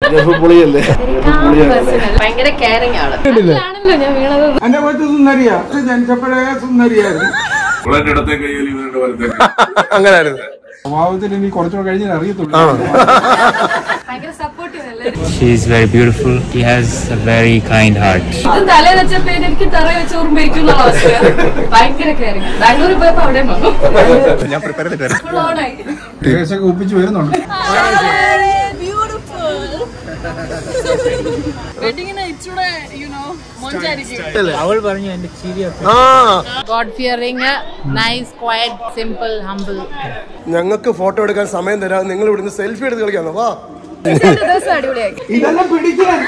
ജഫ് പൊളിയല്ലേ ഭയങ്കര കെയറിങ് ആണ് ആണല്ലോ ഞാൻ വീണത് എന്റെ കൊച്ചു സുന്ദരിയാ ജനിച്ചപ്പോഴേ സുന്ദരിയായിരുന്നു ഉള്ളതിന്റെ ഇടത്തെ കയ്യിൽ ഇവരുടെ വലത്തെ അങ്ങനെയായിരുന്നു സ്വഭാവത്തിൽ ഇനി കുറച്ചുകൂടെ കഴിഞ്ഞാൽ അറിയത്തുള്ളൂ ഭയങ്കര സപ്പോർട്ടീവ് അല്ലേ She is very beautiful. She has a very kind heart. ഇത് തലേ വെച്ചപ്പോ എനിക്ക് തറ വെച്ച് ഓർമ്മിരിക്കും എന്നുള്ള അവസ്ഥ ഭയങ്കര കെയറിങ് ബാംഗ്ലൂരിൽ പോയപ്പോ അവിടെ വന്നു ഞാൻ പ്രിപ്പയർ ചെയ്തിട്ട് Full on ആയി കേസൊക്കെ ഒപ്പിച്ച് വരുന്നുണ്ട് വെഡിങ്ങിന് ഇച്ചിടെ യുനോ മൊഞ്ചായിരിക്കും അവൾ പറഞ്ഞു എന്റെ ചിരി ആ God fearing, nice, quiet, simple, humble. ഞങ്ങൾക്ക് ഫോട്ടോ എടുക്കാൻ സമയം തരാം നിങ്ങൾ ഇവിടുന്ന് സെൽഫി എടുത്ത് കളിക്കാന്നോ വാ ദിവസം അടിപൊളിയാക്കി ഇതെല്ലാം പിടിക്കാൻ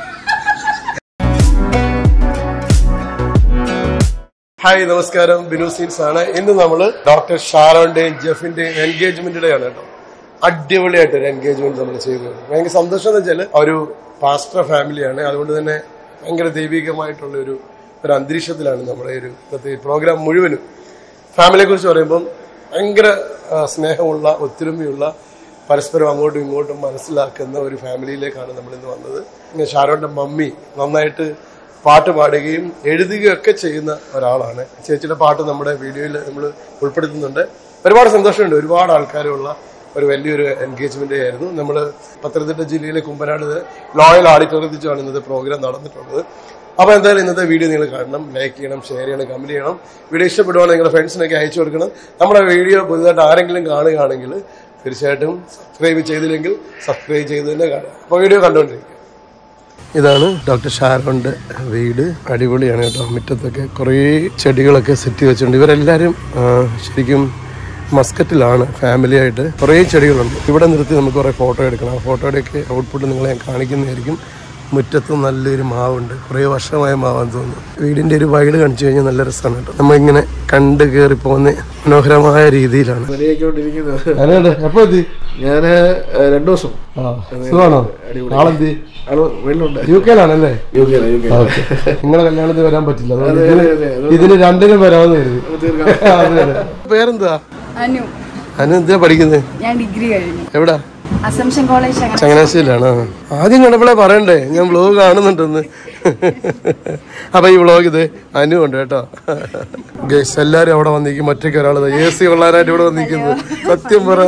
ഹായ് നമസ്കാരം ബിനു സീൻസ് ആണ് ഇന്ന് നമ്മൾ ഡോക്ടർ ഷാരോന്റെയും ജെഫിന്റെയും എൻഗേജ്മെന്റിന്റെ ആണ് കേട്ടോ അടിപൊളിയായിട്ട് ഒരു എൻഗേജ്മെന്റ് നമ്മൾ ചെയ്തത് ഭയങ്കര സന്തോഷം എന്ന് വെച്ചാൽ ഒരു പാസ്റ്റർ ഫാമിലിയാണ് അതുകൊണ്ട് തന്നെ ഭയങ്കര ദൈവികമായിട്ടുള്ള ഒരു ഒരു അന്തരീക്ഷത്തിലാണ് നമ്മുടെ ഈ ഒരു ഇന്നത്തെ ഈ പ്രോഗ്രാം മുഴുവനും ഫാമിലിയെ കുറിച്ച് പറയുമ്പം ഭയങ്കര ആ, സ്നേഹമുള്ള ഒത്തൊരുമയുള്ള പരസ്പരം അങ്ങോട്ടും ഇങ്ങോട്ടും മനസ്സിലാക്കുന്ന ഒരു ഫാമിലിയിലേക്കാണ് നമ്മൾ ഇന്ന് വന്നത് പിന്നെ ഷാരോന്റെ മമ്മി നന്നായിട്ട് പാട്ട് പാടുകയും എഴുതുകയും ഒക്കെ ചെയ്യുന്ന ഒരാളാണ് ചേച്ചിയുടെ പാട്ട് നമ്മുടെ വീഡിയോയിൽ നമ്മൾ ഉൾപ്പെടുത്തുന്നുണ്ട് ഒരുപാട് സന്തോഷമുണ്ട് ഒരുപാട് ആൾക്കാരുള്ള ഒരു വലിയൊരു എൻഗേജ്മെന്റ് ആയിരുന്നു നമ്മൾ പത്തനംതിട്ട ജില്ലയിലെ കുമ്പനാട് ലോയൽ ഓഡിറ്റോറിയത്തിൽ വെച്ചാണ് ഇന്നത്തെ പ്രോഗ്രാം നടന്നിട്ടുള്ളത് അപ്പൊ എന്തായാലും ഇന്നത്തെ വീഡിയോ നിങ്ങൾ കാണണം ലൈക്ക് ചെയ്യണം ഷെയർ ചെയ്യണം കമന്റ് ചെയ്യണം വീഡിയോ ഇഷ്ടപ്പെടുവാണെങ്കിൽ നിങ്ങളുടെ ഫ്രണ്ട്സിനൊക്കെ അയച്ചു കൊടുക്കണം നമ്മുടെ വീഡിയോ പുതുതായിട്ട് ആരെങ്കിലും കാണുകയാണെങ്കിൽ തീർച്ചയായിട്ടും സബ്സ്ക്രൈബ് ചെയ്തില്ലെങ്കിൽ സബ്സ്ക്രൈബ് ചെയ്ത് തന്നെ കാണുക അപ്പോൾ വീഡിയോ കണ്ടുകൊണ്ടിരിക്കുക ഇതാണ് ഡോക്ടർ ഷാരോന്റെ വീട് അടിപൊളിയാണ് കേട്ടോ മുറ്റത്തൊക്കെ കുറേ ചെടികളൊക്കെ സെറ്റ് വെച്ചിട്ടുണ്ട് ഇവരെല്ലാവരും ആ, ശരിക്കും മസ്കറ്റിലാണ് ഫാമിലി ആയിട്ട് കുറേ ചെടികളുണ്ട് ഇവിടെ നിർത്തി നമുക്ക് കുറേ ഫോട്ടോ എടുക്കണം ആ ഫോട്ടോയുടെയൊക്കെ ഔട്ട്പുട്ട് നിങ്ങളെ ഞാൻ കാണിക്കുന്നതായിരിക്കും മുറ്റത്ത് നല്ലൊരു മാവുണ്ട് കുറേ വർഷമായ മാവാന്ന് തോന്നുന്നു വീടിന്റെ ഒരു വൈഡ് കാണിച്ചു കഴിഞ്ഞാൽ നല്ല രസമാണ് കേട്ടോ നമ്മളിങ്ങനെ കണ്ട് കയറി പോകുന്ന മനോഹരമായ രീതിയിലാണ് റെഡിയാക്കിക്കൊണ്ടിരിക്കുന്നത് എപ്പോ എത്തി ഞാന് ഏഹ്, രണ്ടു ദിവസം സുഖമാണോ നാളെത്തി ആള് വെള്ളുണ്ട് യു കെയിലാണല്ലേ U K U K okay നിങ്ങളുടെ കല്യാണത്തിന് വരാൻ പറ്റില്ല അതുകൊണ്ട് അതെ, ഇതിന് അതെ, അതെ. ഇതിന് രണ്ടിനും വരാമെന്ന് കരുതി തീർക്കാം അതെ, അതെ. പേരെന്താ അനു അനു എന്തിനാ പഠിക്കുന്നത് ഞാൻ ഡിഗ്രി കഴിഞ്ഞു എവിടാ അസംഷൻ കോളേജ് അങ്ങനെ ചങ്ങനാശ്ശേരിയിലാണ് ആദ്യം കണ്ടപ്പോഴേ പറയണ്ടേ ഞാൻ വ്ലോഗ് കാണുന്നുണ്ടെന്ന് അപ്പൊ ഈ വ്ലോഗ് ഇത് അനു ഉണ്ട് കേട്ടോ ഗൈസ് എല്ലാരും അവിടെ വന്നിരിക്കും ഒറ്റയ്ക്ക് ഒരാൾ എ സി കൊള്ളാനായിട്ട് ഇവിടെ വന്നിരിക്കുന്നു സത്യം പറ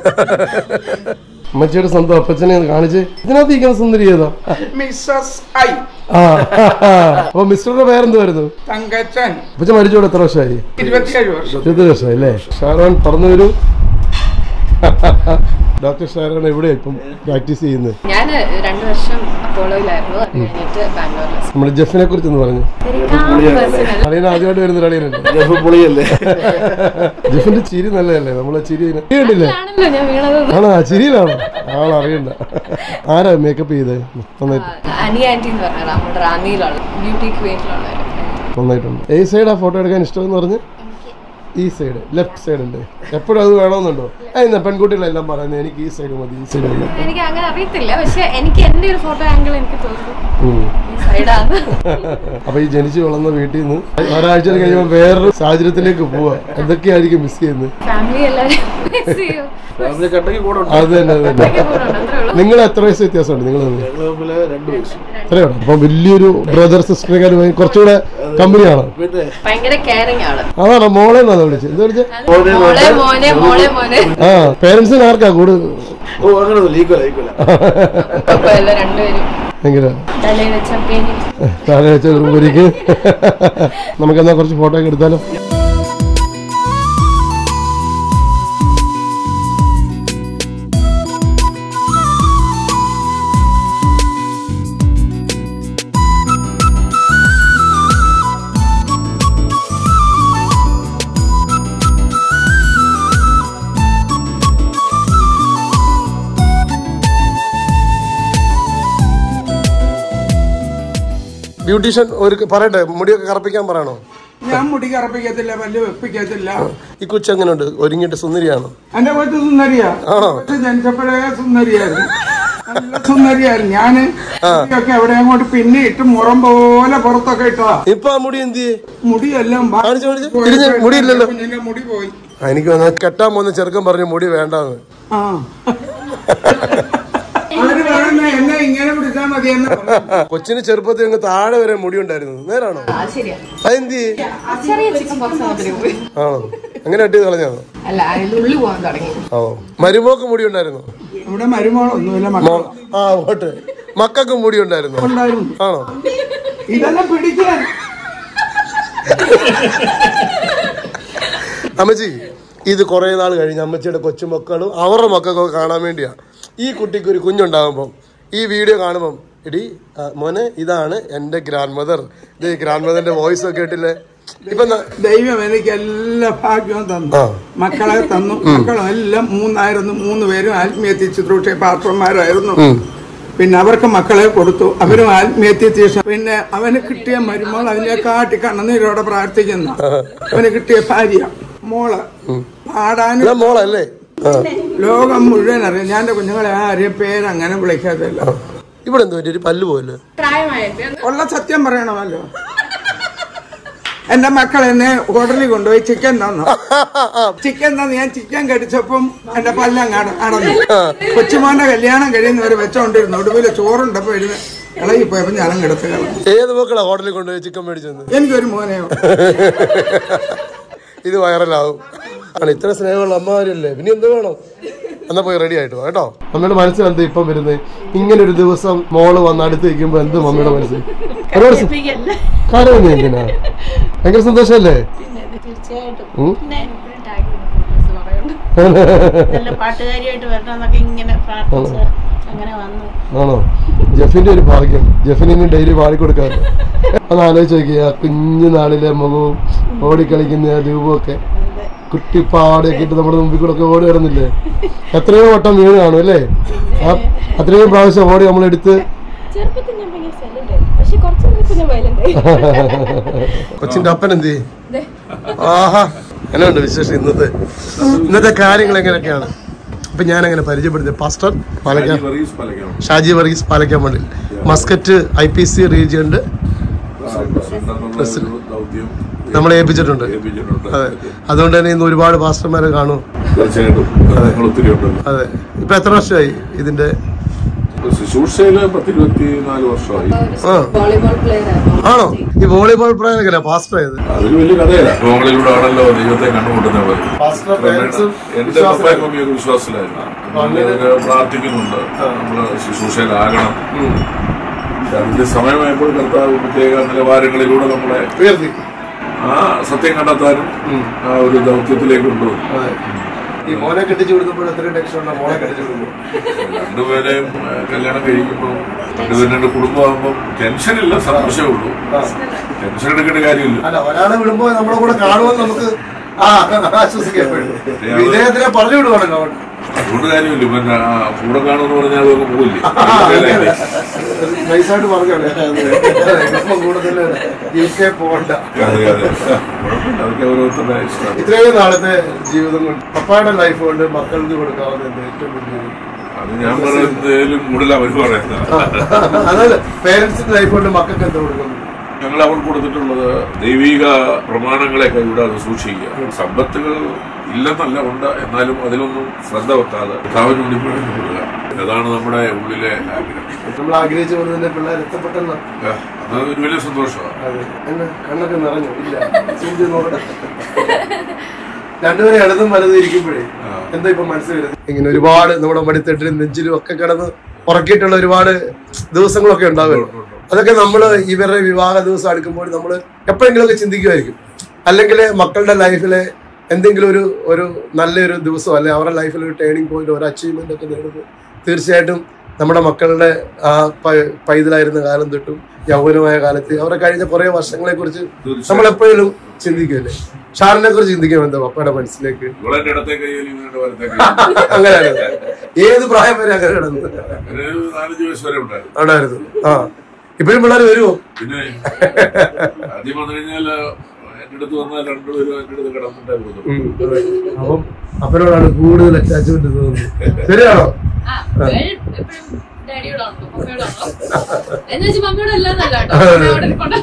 അമ്മച്ചിയുടെ സ്വന്തം അപ്പച്ചനെ ഒന്ന് കാണിച്ച് ഇതിനകത്ത് ഇരിക്കുന്ന സുന്ദരി ഏതാ മിസ്സസ് ഐ ആ അപ്പൊ മിസ്റ്ററുടെ പേരെന്തുവായിരുന്നു തങ്കച്ചൻ അപ്പച്ചൻ മരിച്ചോടെ എത്ര വർഷമായി ഇരുപത്തിയേഴ് വർഷം ഇരുപത് വർഷമായി അല്ലേ ഷാരോൺ പറഞ്ഞു വരൂ ഡോക്ടർ ഷാരോൺ എവിടെയാ ഇപ്പം പ്രാക്ടീസ് ചെയ്യുന്നത് ഞാൻ രണ്ടു വർഷം അപ്പോളോയിലായിരുന്നു അത് കഴിഞ്ഞിട്ട് ബാംഗ്ലൂരിൽ നമ്മൾ ജെഫിനെ കുറിച്ച് ഒന്ന് പറഞ്ഞു അളിയൻ ആദ്യമായിട്ട് വരുന്ന അളിയനല്ലേ ജഫ് പൊളിയല്ലേ ജെഫിന്റെ ചിരി നല്ലതല്ലേ നമ്മളെ ചിരി കണ്ടില്ലേ ആണല്ലോ ഞാൻ വീണത് ആണോ ആ ചിരിയിലാണോ ആളറിയണ്ട ആരാ മേക്കപ്പ് ചെയ്തത് നന്നായിട്ട് അനി ആന്റി എന്ന് പറഞ്ഞ നമ്മുടെ റാന്നിയിലുള്ള ബ്യൂട്ടി ക്വീനിലുള്ളവർ നന്നായിട്ടുണ്ട് ഏത് സൈഡ് ആ ഫോട്ടോ എടുക്കാൻ ഇഷ്ടമെന്ന് പറഞ്ഞ് ഈ സൈഡ് ലെഫ്റ്റ് സൈഡ് ഉണ്ട് എപ്പോഴും അത് വേണമെന്നുണ്ടോ എന്നാ പെൺകുട്ടികളെല്ലാം പറയുന്നത് എനിക്ക് ഈ സൈഡ് മതി ഈ സൈഡ് മതി എനിക്ക് അങ്ങനെ അറിയത്തില്ല പക്ഷെ എനിക്ക് എന്റെ ഒരു ഫോട്ടോ ആംഗിൾ എനിക്ക് തോന്നുന്നു ഉം. ഈ സൈഡാണ് അപ്പൊ ഈ ജനിച്ചു വളർന്ന വീട്ടിൽ നിന്ന് ഒരാഴ്ച കഴിയുമ്പോൾ വേറൊരു സാഹചര്യത്തിലേക്ക് പോവാ എന്തൊക്കെയായിരിക്കും മിസ് ചെയ്യുന്നത് ഫാമിലി എല്ലാവരും miss ചെയ്യും. ഫാമിലി കണ്ടെങ്കിൽ കൂടെ ഉണ്ട് അത് തന്നെ അത് തന്നെ ഒക്കെ പോകണം, അത്രേ ഉള്ളൂ. നിങ്ങൾ എത്ര വയസ്സ് വ്യത്യാസമുണ്ട് നിങ്ങൾ തമ്മിൽ ഞങ്ങള് തമ്മില് രണ്ട് വയസ്സ് എത്രയാണ് അപ്പൊ വലിയൊരു ബ്രദർ സിസ്റ്ററിനെക്കാളും കുറച്ചുകൂടെ കമ്പനിയാണ് പിന്നെ ഭയങ്കര കെയറിങ് ആണ് അതാണ് മോളെ എന്നാണ് വിളിച്ചത് എന്താ വിളിച്ചത് മോളെ മോനെ മോളെ മോനെ ആ പേരൻസിന് ആർക്കാ കൂടുതൽ ഓ അങ്ങനെ ഈക്വല ഈക്വല അപ്പൊ എല്ലാം രണ്ടുപേരും ഭയങ്കര തലയിൽ വെച്ച പേനി താഴെ വെച്ച റൂമിലേക്ക് നമുക്ക് എന്നാ കുറച്ച് ഫോട്ടോ ഒക്കെ എടുത്താലോ ബ്യൂട്ടീഷ്യൻ ഒരു പറയട്ടെ മുടിയൊക്കെ കറപ്പിക്കാൻ പറയണോ ഞാൻ മുടി കറപ്പിക്കത്തില്ല പല്ല് വെപ്പിക്കത്തില്ല ഈ കൊച്ചു എങ്ങനെയുണ്ട് ഒരുങ്ങിയിട്ട് സുന്ദരിയാണോ എന്റെ കൊച്ചു സുന്ദരിയാ ആണോ കൊച്ചു ജനിച്ചപ്പോഴേ സുന്ദരിയായിരുന്നു നല്ല സുന്ദരിയായിരുന്നു ഞാന് ഒക്കെ എവിടെ അങ്ങോട്ട് പിന്നെ ഇട്ട് മുറം പോലെ പുറത്തൊക്കെ ഇട്ടതാ ഇപ്പൊ ആ മുടി എന്ത് ചെയ്യേ മുടിയെല്ലാം ബാ- കാണിച്ച് കാണിച്ച്. തിരിഞ്ഞ് മുടിയില്ലല്ലോ. കുഞ്ഞിന്റെ മുടി പോയി ആ, എനിക്ക് വന്ന കെട്ടാൻ പോകുന്ന ചെറുക്കൻ പറഞ്ഞു മുടി വേണ്ടാന്ന് ആ അവര് പറയുന്ന എന്നെ മതിയെന്ന് പറഞ്ഞു. കൊച്ചിന് ചെറുപ്പത്തിൽ അങ്ങ് താഴെ വരെ മുടി ഉണ്ടായിരുന്നു നേരാണോ ആ ശരിയാ അതെന്തി ചെറിയ ചിക്കൻ ബോക്സ് മുമ്പ് ആണോ അങ്ങനെ അട്ടി കളഞ്ഞാണോ അല്ല അതിന്റെ ഉള്ളിൽ പോകാൻ തുടങ്ങി ഓ മരുമോക്ക് മുടി ഉണ്ടായിരുന്നു ഇവിടെ മരുമോളൊന്നുമില്ല മക്കൾ ആ ഓട്ടെ മക്കൾക്കും മുടി ഉണ്ടായിരുന്നു ഉണ്ടായിരുന്നു ആണോ ഇതെല്ലാം പിടിക്കാൻ അമ്മച്ചി ഇത് കുറെ നാൾ കഴിഞ്ഞ് അമ്മച്ചിയുടെ കൊച്ചുമക്കളും അവരുടെ മക്കൾക്കൊക്കെ കാണാൻ വേണ്ടിയാ ഈ കുട്ടിക്ക് ഒരു കുഞ്ഞുണ്ടാകുമ്പം ഈ വീഡിയോ കാണുമ്പം എടി ആ, മോനെ ഇതാണ് എൻ്റെ ഗ്രാൻഡ് മദർ ഇത് ഗ്രാൻഡ് മദറിന്റെ വോയിസ് ഒക്കെ കേട്ടില്ലേ ഇപ്പൊ ന- ദൈവം എനിക്ക് എല്ലാ ഭാഗ്യവും തന്നു ആ. മക്കളെ തന്നു മക്കളും എല്ലാം മൂന്നായിരുന്നു മൂന്ന് പേരും ആത്മീയത്തി ശുശ്രൂഷ പാത്രന്മാരായിരുന്നു പിന്നെ അവർക്ക് മക്കളെ കൊടുത്തു അവരും ആത്മീയത്തി തീർച്ച പിന്നെ അവന് കിട്ടിയ മരുമോൾ അതിനെ കാട്ടി കണ്ണുനീരോടെ പ്രാർത്ഥിക്കുന്നു അവന് കിട്ടിയ ഭാര്യ മോള് പാടാനും ഇതാ മോളല്ലേ ആ ലോകം മുഴുവൻ അറിയാം ഞാൻ എൻ്റെ കുഞ്ഞുങ്ങളെ ആരെയും പേരങ്ങനെ വിളിക്കാത്തില്ല ഇവിടെ എന്താ പറ്റി ഒരു പല്ല് പോയല്ലേ പ്രായമായിട്ട് ഉള്ള സത്യം പറയണമല്ലോ എന്റെ മക്കൾ എന്നെ ഹോട്ടലിൽ കൊണ്ടുപോയി ചിക്കൻ തന്നു ചിക്കൻ തന്നു ഞാൻ ചിക്കൻ കടിച്ചപ്പം എന്റെ പല്ലങ്ങ് അട- അടഞ്ഞു കൊച്ചുമോന്റെ കല്യാണം കഴിയുന്നവര് വെച്ചോണ്ടിരുന്നു ഒടുവില് ചോറുണ്ടപ്പോ ഇരുന്ന് ഇളകി പോയപ്പോ ഞാനും കിടത്ത് കളഞ്ഞു ഏത് മക്കളാ ഹോട്ടലിൽ കൊണ്ടുപോയി ചിക്കൻ മേടിച്ചെന്ന് എനിക്കൊരു മോനെയോ ഇത് വൈറലാവും ആണ് ഇത്ര സ്നേഹമുള്ള അമ്മമാരല്ലേ പിന്നെ എന്ത് വേണം എന്നാ പോയി റെഡി ആയിട്ട് വാ കേട്ടോ മമ്മിയുടെ മനസ്സിൽ എന്താ ഇപ്പം വരുന്നത് ഇങ്ങനെ ഒരു ദിവസം മോള് വന്ന് അടുത്ത് നിൽക്കുമ്പോ എന്ത് മമ്മിയുടെ മനസ്സിൽ ഒരുപാട് സ- കരയുന്നു എന്തിനാ ഭയങ്കര സന്തോഷല്ലേ തീർച്ചയായിട്ടും ഉം? പിന്നെ നല്ല പാട്ടുകാരിയായിട്ട് വരണമെന്നൊക്കെ ഇങ്ങനെ പ്രാർത്ഥിച്ച് അങ്ങനെ വന്നു ആണോ ജെഫിന്റെ ഒരു ഭാഗ്യം ജെഫിന് ഡെയിലി പാടിക്കൊടുക്കാറ് ഒന്ന് ആലോചിച്ച് നോക്കിയ ആ കുഞ്ഞു നാളിലെ മുഖവും ഓടിക്കളിക്കുന്ന ആ രൂപമൊക്കെ കുട്ടിപ്പാടൊക്കെ ഇട്ട് നമ്മുടെ മുമ്പിൽ കൂടെ ഒക്കെ ഓടി വരുന്നില്ലേ എത്രയോ വട്ടം വീണ് കാണും അല്ലേ ആ അത്രയും പ്രാവശ്യം ഓടി നമ്മളെടുത്ത് ചെറുപ്പത്തിൽ ഞാൻ ഭയങ്കര സൈലന്റ് ആയിരുന്നു പക്ഷെ കുറച്ച് കഴിഞ്ഞപ്പോ ഞാൻ വയലന്റ് ആയി കൊച്ചിന്റെ അപ്പൻ എന്ത് ചെയ്യും? ആഹാ എന്നുണ്ട് വിശേഷം ഇന്നത്തെ ഇന്നത്തെ കാര്യങ്ങൾ എങ്ങനെയൊക്കെയാണ് അപ്പൊ ഞാൻ അങ്ങനെ പരിചയപ്പെടുത്തി പാസ്റ്റർ പാലക്കാട് വർഗീസ് പാലക്കാട് ഷാജി വർഗീസ് പാലക്കാൻ മണ്ണിൽ മസ്കറ്റ് ഐ പി സി റീജിയനിൽ പ്രസിഡന്റ് ദൗത്യം നമ്മളെ ഏൽപ്പിച്ചിട്ടുണ്ട് ഏൽപ്പിച്ചിട്ടുണ്ട് അതെ അതുകൊണ്ട് തന്നെ ഇന്ന് ഒരുപാട് പാസ്റ്റർമാരെ കാണും തീർച്ചയായിട്ടും നിങ്ങൾ ഒത്തിരി ഉണ്ടല്ലോ അതെ ഇപ്പൊ എത്ര വർഷമായി ഇതിന്റെ ശുശ്രൂഷയില് പത്തിരുപത്തി നാല് വർഷമായി ആ വോളിബോൾ പ്ലെയർ ആയിരുന്നു ആണോ ഈ വോളിബോൾ പ്രായം എങ്ങനെയാ പാസ്റ്റർ ആയത് അതൊരു വലിയ കഥയല്ല ഗോളിലൂടെ ആണല്ലോ ദൈവത്തെ കണ്ടുമുട്ടുന്നത് പാസ്റ്റർ എന്റെ പപ്പായും മമ്മിയൊക്കെ വിശ്വാസത്തിലായിരുന്നു നമ്മള് പ്രാർത്ഥിക്കുന്നുണ്ട് നമ്മള് ശുശ്രൂഷയിലാകണം പക്ഷെ അതിന്റെ സമയമായപ്പോൾ കർത്താവ് പ്രത്യേക നിലവാരങ്ങളിലൂടെ നമ്മളെ ഉയർത്തി ആ സത്യം കണ്ടെത്താനും ആ ഒരു ദൗത്യത്തിലേക്ക് കൊണ്ടുവന്നു അതെ ഈ മോനെ കെട്ടിച്ചു കൊടുത്തപ്പോൾ എത്രയും ടെൻഷൻ ഉണ്ടോ മോളെ കെട്ടിച്ചു കൊടുക്കുമ്പോൾ രണ്ടുപേരെയും ആ, കല്യാണം കഴിക്കുമ്പോൾ രണ്ടുപേരും രണ്ട് കുടുംബമാകുമ്പോൾ ടെൻഷനില്ല സന്തോഷമേ ഉള്ളൂ ടെൻഷൻ എടുക്കേണ്ട കാര്യമില്ല അല്ല ഒരാളെ വിടുമ്പോ നമ്മുടെ കൂടെ കാണുമെന്ന് നമുക്ക് ആ ആശ്വസിക്കാൻ പറ്റും ഇദ്ദേഹത്തിനെ പറഞ്ഞു വിടുവാണല്ലോ അങ്ങോട്ട്. അതുകൊണ്ട് കാര്യമില്ല ഇപ്പൊ ആ, കൂടെ കാണുമെന്ന് പറഞ്ഞാൽ അതൊക്കെ പോകില്ലേ നൈസായിട്ട് പറഞ്ഞോളെ ഇപ്പം കൂടെ തന്നെ യു കെ പോകണ്ട അതെ അതെ അതൊക്കെ ഓരോരുത്തരുടെ ഇഷ്ടം ഇത്രയും നാളത്തെ ജീവിതം കൊണ്ട് പപ്പായുടെ ലൈഫ് കൊണ്ട് മക്കൾക്ക് കൊടുക്കാവുന്ന എന്താ ഏറ്റവും വലിയ അത് ഞാൻ പറയുന്നതിലും കൂടുതൽ അവർ പറയുന്നത് അതല്ല പേരൻസിന്റെ ലൈഫ് കൊണ്ട് മക്കൾക്ക് എന്താ കൊടുക്കുന്നു ഞങ്ങൾ അവർക്ക് കൊടുത്തിട്ടുള്ളത് ദൈവിക പ്രമാണങ്ങളെ കൈവിടാതെ സൂക്ഷിക്കുക സമ്പത്തുകൾ ഇല്ലെന്നല്ല ഉണ്ട് എന്നാലും അതിലൊന്നും ശ്രദ്ധ വെക്കാതെ കർത്താവിന് വേണ്ടി പ്രയോജനപ്പെടുക അതാണ് നമ്മുടെ ഉള്ളിലെ ആഗ്രഹം നമ്മൾ ആഗ്രഹിച്ചു പോകുന്നതിന്റെ പിള്ളേർ എത്തപ്പെട്ടെന്ന് ആ, അത് ഒരു വലിയ സന്തോഷമാണ് അതെ എന്നെ കണ്ണൊക്കെ നിറഞ്ഞു ഇല്ല സൂചി നോക്കട്ടെ രണ്ടുപേരെ ഇടതും വലതും ഇരിക്കുമ്പോഴേ എന്താ ഇപ്പൊ മനസ്സിൽ വരുന്നത് ഇങ്ങനെ ഒരുപാട് നമ്മുടെ മടിത്തട്ടിലും നെഞ്ചിലും ഒക്കെ കിടന്ന് ഉറക്കിയിട്ടുള്ള ഒരുപാട് ദിവസങ്ങളൊക്കെ ഉണ്ടാവുമല്ലോ അതൊക്കെ നമ്മൾ ഇവരുടെ വിവാഹ ദിവസം അടുക്കുമ്പോൾ നമ്മൾ എപ്പോഴെങ്കിലുമൊക്കെ ചിന്തിക്കുമായിരിക്കും അല്ലെങ്കിൽ മക്കളുടെ ലൈഫിലെ എന്തെങ്കിലും ഒരു ഒരു നല്ലൊരു ദിവസം അല്ലെങ്കിൽ അവരുടെ ലൈഫിൽ ഒരു ടേണിംഗ് പോയിന്റ് ഒരു അച്ചീവ്മെന്റ് ഒക്കെ നേടുമ്പോൾ തീർച്ചയായിട്ടും നമ്മുടെ മക്കളുടെ ആ പ- പൈതലായിരുന്ന കാലം തൊട്ടും യൗവനമായ കാലത്ത് അവരെ കഴിഞ്ഞ കുറെ വർഷങ്ങളെ കുറിച്ച് നമ്മൾ എപ്പോഴും ചിന്തിക്കുമല്ലേ ഷാറിനെ കുറിച്ച് ചിന്തിക്കണം എന്താ പപ്പയുടെ മനസ്സിലേക്ക് ഇവിടെ ഇടത്തെ കയ്യിൽ ഇവരുടെ വലത്തെ കയ്യിൽ അങ്ങനെയാണ് ഏത് പ്രായം വരെ അങ്ങനെ കിടന്നു ഒരു നാലഞ്ച് വയസ്സ് വരെ ഉണ്ടായിരുന്നു ഉണ്ടായിരുന്നു ആ ഇപ്പോഴും പിള്ളേർ വരുമോ പിന്നെ ആദ്യം വന്നു കഴിഞ്ഞാൽ എന്റെ അടുത്ത് വന്നാൽ രണ്ടുപേരും എന്റെ അടുത്ത് കിടന്നിട്ടായിരുന്നു അപ്പം അപ്പനോടാണ് കൂടുതൽ അറ്റാച്ച്മെന്റ് തോന്നുന്നത് ശരിയാണോ ആ, വേറെ എപ്പഴും ഡാഡിയോടാണല്ലോ, മമ്മിയോടാണല്ലോ. എന്ന് വെച്ച് മമ്മിയോട് അല്ലാന്നല്ല കേട്ടോ. മമ്മി അവിടെ ഇരിപ്പുണ്ട്.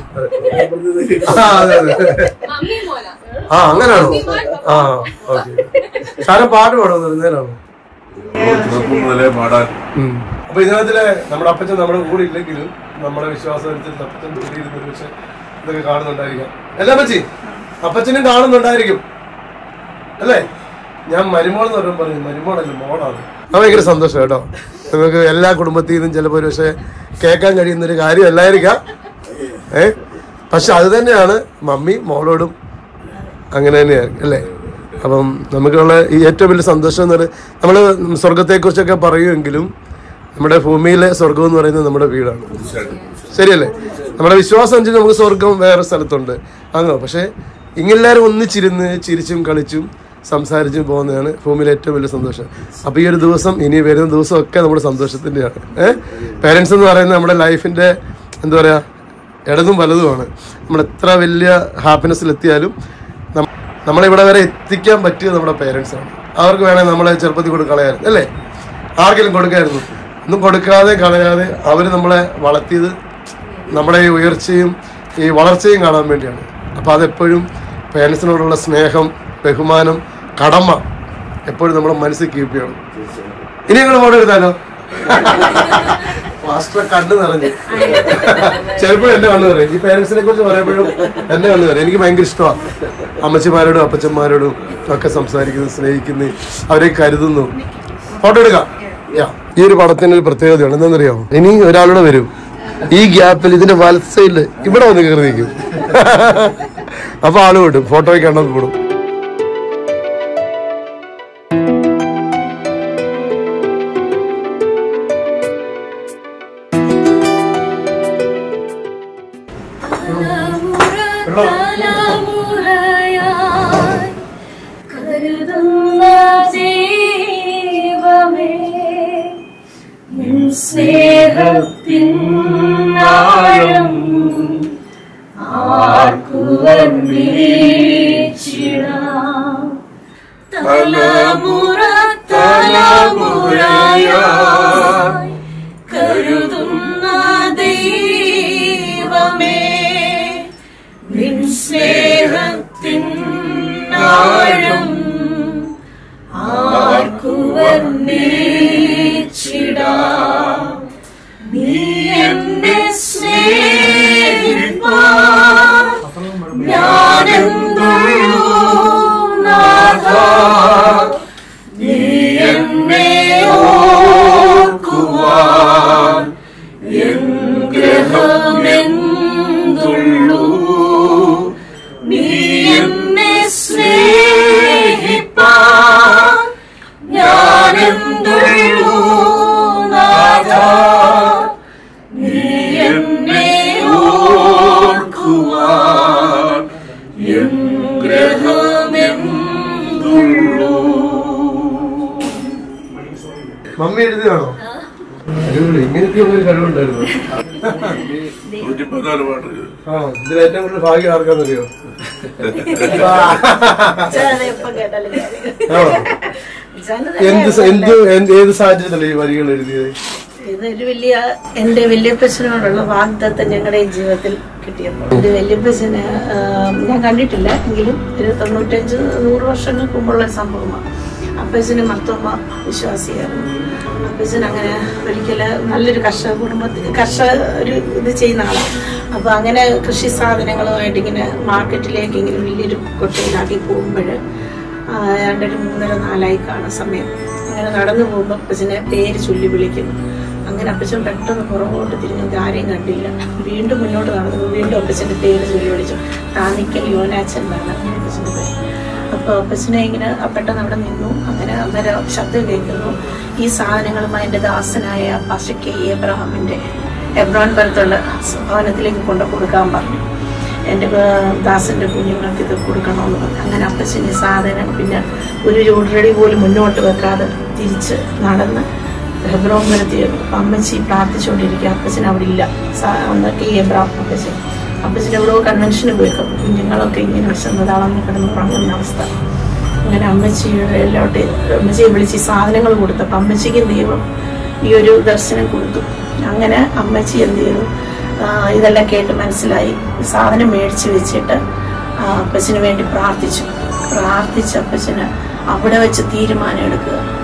ആ അതെ അതെ മമ്മി മോനാ. ആ അങ്ങനാണോ മമ്മി മോൻ, ആ ഓക്കെ സാറെ പാട്ട് പാടുന്നത് നേരാണോ ചെറുപ്പം മുതലേ പാടാൻ അപ്പൊ ഇതിനകത്തിലെ നമ്മുടെ അപ്പച്ചൻ നമ്മുടെ കൂടെ ഇല്ലെങ്കിലും നമ്മുടെ വിശ്വാസത്തിൽ അപ്പച്ചൻ ദൂരെ ഇരുന്ന് പക്ഷെ ഇതൊക്കെ കാണുന്നുണ്ടായിരിക്കാം അല്ലേ അപ്പച്ചി അപ്പച്ചനും കാണുന്നുണ്ടായിരിക്കും അല്ലേ ഞാൻ മരുമോൾ എന്ന് പറയുമ്പോൾ പറഞ്ഞു മരുമോളല്ല മോളാണ് അത് ഭയങ്കര സന്തോഷം കേട്ടോ നമുക്ക് എല്ലാ കുടുംബത്തിൽ നിന്നും ചിലപ്പോൾ ഒരു പക്ഷേ കേൾക്കാൻ കഴിയുന്ന ഒരു കാര്യമല്ലായിരിക്കാം ഏ പക്ഷെ അത് തന്നെയാണ് മമ്മി മോളോടും അങ്ങനെ തന്നെയാണ് അല്ലേ അപ്പം നമുക്കുള്ള ഈ ഏറ്റവും വലിയ സന്തോഷം എന്ന് പറയുന്നത് നമ്മൾ സ്വർഗത്തെക്കുറിച്ചൊക്കെ പറയുമെങ്കിലും നമ്മുടെ ഭൂമിയിലെ സ്വർഗം എന്ന് പറയുന്നത് നമ്മുടെ വീടാണ് ശരിയല്ലേ നമ്മുടെ വിശ്വാസം അനുസരിച്ച് നമുക്ക് സ്വർഗം വേറെ സ്ഥലത്തുണ്ട് അങ്ങനെ പക്ഷേ ഇങ്ങെല്ലാവരും ഒന്നിച്ചിരുന്ന് ചിരിച്ചും കളിച്ചും സംസാരിച്ചും പോകുന്നതാണ് ഭൂമിയിലെ ഏറ്റവും വലിയ സന്തോഷം അപ്പോൾ ഈ ഒരു ദിവസം ഇനി വരുന്ന ദിവസമൊക്കെ നമ്മുടെ സന്തോഷത്തിൻ്റെയാണ് ഏഹ് പേരൻസ് എന്ന് പറയുന്നത് നമ്മുടെ ലൈഫിൻ്റെ എന്താ പറയുക ഇടതും വലതുമാണ് നമ്മൾ എത്ര വലിയ ഹാപ്പിനെസ്സിലെത്തിയാലും നം- നമ്മളിവിടെ വരെ എത്തിക്കാൻ പറ്റിയത് നമ്മുടെ പേരൻസ് ആണ് അവർക്ക് വേണമെങ്കിൽ നമ്മളെ ചെറുപ്പത്തിൽ കൊണ്ട് കളയായിരുന്നു അല്ലേ ആർക്കെങ്കിലും കൊടുക്കായിരുന്നു ഒന്നും കൊടുക്കാതെ കളയാതെ അവർ നമ്മളെ വളർത്തിയത് നമ്മുടെ ഈ ഉയർച്ചയും ഈ വളർച്ചയും കാണാൻ വേണ്ടിയാണ് അപ്പോൾ അതെപ്പോഴും പേരൻസിനോടുള്ള സ്നേഹം ബഹുമാനം കടമ എപ്പോഴും നമ്മുടെ മനസ്സിൽ കീപ്പ് ചെയ്യണം ഇനി ഞങ്ങൾ ഫോട്ടോ എടുത്താലോ മാസ്റ്റർ കണ്ണ് നിറഞ്ഞു ചിലപ്പോഴും എന്റെ കണ്ണ് നിറയും ഈ പേരൻസിനെ കുറിച്ച് പറയുമ്പോഴും എന്റെ കണ്ണ് നിറയും എനിക്ക് ഭയങ്കര ഇഷ്ടമാണ് അമ്മച്ചിമാരോടും അപ്പച്ചന്മാരോടും ഒക്കെ സംസാരിക്കുന്നു സ്നേഹിക്കുന്നു അവരെ കരുതുന്നു ഫോട്ടോ എടുക്കാം യാ. ഈ ഒരു പടത്തിന് ഒരു പ്രത്യേകതയാണ് എന്താണെന്നറിയാമോ ഇനി ഒരാളുടെ വരും ഈ ഗ്യാപ്പിൽ ഇതിന്റെ വലസയില് ഇവിടെ വന്ന് കയറി നിൽക്കും അപ്പൊ ആള് വിടും ഫോട്ടോയ്ക്ക് എണ്ണം കൂടും തലമുറയായി കരുതുന്ന ദൈവമേ നിൻ സ്നേഹത്തിൻ ആഴം ആർക്കുവൻ വീക്ഷിടാം തലമുറ തലമുറയായി കരുതുന്ന ദൈവമേ നിൻ സ്നേഹത്തിൻ ആഴം ആർക്കുവൻ വീക്ഷിടാം നീ എന്നെ സ്നേഹിപ്പാൻ ഞാനെന്തുള്ളൂ നാഥ നീ എന്നെ ഓർക്കുവാൻ എൻ ഗ്രഹമെന്തുള്ളൂ നീ എന്നെ സ്നേഹിപ്പാൻ ഞാനെന്തുള്ളൂ നാഥ നീ എന്നെ ഓർക്കുവാൻ എൻ ഗ്രഹമെന്തുള്ളൂ മമ്മി എഴുതിയാണോ അടിപൊളി ഇങ്ങനെയൊക്കെയുള്ള ഒരു കഴിവുണ്ടായിരുന്നു നൂറ്റി പതിനാല് പാട്ട് ഇത്. ആ ഇതിൽ ഏറ്റവും കൂടുതൽ ഭാഗ്യം ആർക്കാന്നറിയോ ഇപ്പൊ കേട്ടാലും ആണോ എന്ത് സ- എന്ത് എന്ത് ഏത് സാഹചര്യത്തിലാണ് ഈ വരികൾ എഴുതിയത് ഇതൊരു വലിയ എന്റെ വല്യപ്പച്ചനോടുള്ള വാഗ്ദത്തം ഞങ്ങളുടെ ഈ ജീവിതത്തിൽ കിട്ടിയപ്പോൾ എന്റെ വല്യപ്പച്ചന് ആം, ഞാൻ കണ്ടിട്ടില്ല എങ്കിലും ഒരു തൊണ്ണൂറ്റഞ്ച് നൂറ് വർഷങ്ങൾക്ക് മുമ്പുള്ള ഒരു സംഭവമാണ് അപ്പച്ചന് മർത്തോമ വിശ്വാസിയായിരുന്നു അപ്പച്ചൻ അങ്ങനെ ഒരിക്കല് നല്ലൊരു കർഷക കുടുംബത്തിൽ കർഷക ഒരു ഇത് ചെയ്യുന്ന ആളാണ് അപ്പൊ അങ്ങനെ കൃഷി സാധനങ്ങളുമായിട്ട് ഇങ്ങനെ മാർക്കറ്റിലേക്ക് ഇങ്ങനെ വലിയൊരു കൊട്ടയിലാക്കി പോകുമ്പോൾ ഏതാണ്ട് ഒരു മൂന്നര നാലായി കാണുന്ന സമയം അങ്ങനെ നടന്നു പോകുമ്പോൾ അപ്പച്ചനെ പേര് ചൊല്ലി വിളിക്കുന്നു അങ്ങനെ അപ്പച്ചൻ പെട്ടെന്ന് പുറകോട്ട് തിരിഞ്ഞു ആരെയും കണ്ടില്ല വീണ്ടും മുന്നോട്ട് നടന്നു പോയി. വീണ്ടും അപ്പച്ചന്റെ പേര് ചൊല്ലി വിളിച്ചു താനിക്കൽ യോനാച്ചൻ എന്നാണ് അപ്പച്ചന്റെ പേര് അപ്പോൾ അപ്പച്ചനെ ഇങ്ങനെ പെട്ടെന്ന് അവിടെ നിന്നു അങ്ങനെ അന്നേരം ശബ്ദം കേൾക്കുന്നു ഈ സാധനങ്ങളുമായി എൻ്റെ ദാസനായ പാസ്റ്റർ കെ എബ്രഹാമിൻ്റെ എബ്രോൺ പരത്തുള്ള ഭവനത്തിലേക്ക് കൊണ്ടു കൊടുക്കാൻ പറഞ്ഞു എൻ്റെ ഏർ, ദാസന്റെ കുഞ്ഞുങ്ങൾക്ക് ഇത് കൊടുക്കണമെന്ന് പറഞ്ഞു അങ്ങനെ അപ്പച്ചൻ ഈ സാധനം പിന്നെ ഒരു ചൂടടി പോലും മുന്നോട്ട് വെക്കാതെ തിരിച്ച് നടന്ന് ഹെബ്രോൻ വരത്തി അമ്മച്ചി പ്രാർത്ഥിച്ചുകൊണ്ടിരിക്കുക അപ്പച്ചൻ അവിടെ ഇല്ല സാ- അന്നൊക്കെ ഈ എബ്രാം അപ്പച്ചൻ അപ്പച്ചൻ എവിടെയോ കൺവെൻഷന് പോയിക്കും കുഞ്ഞുങ്ങളൊക്കെ ഇങ്ങനെ വിശന്നതാളന്ന് കിടന്ന് ഉറങ്ങുന്ന അവസ്ഥ അങ്ങനെ അമ്മച്ചിയുടെ എല്ലാവട്ടെ അമ്മച്ചിയെ വിളിച്ച് ഈ സാധനങ്ങൾ കൊടുത്തപ്പോൾ അമ്മച്ചിക്കും ദൈവം ഈ ഒരു ദർശനം കൊടുത്തു അങ്ങനെ അമ്മച്ചി എന്ത് ചെയ്തു ആ, ഇതെല്ലാം കേട്ട് മനസ്സിലായി സാധനം മേടിച്ച് വെച്ചിട്ട് ആ, അപ്പച്ചന് വേണ്ടി പ്രാർത്ഥിച്ചു പ്രാർത്ഥിച്ച് അപ്പച്ചന് അവിടെ വെച്ച് തീരുമാനം എടുക്കുക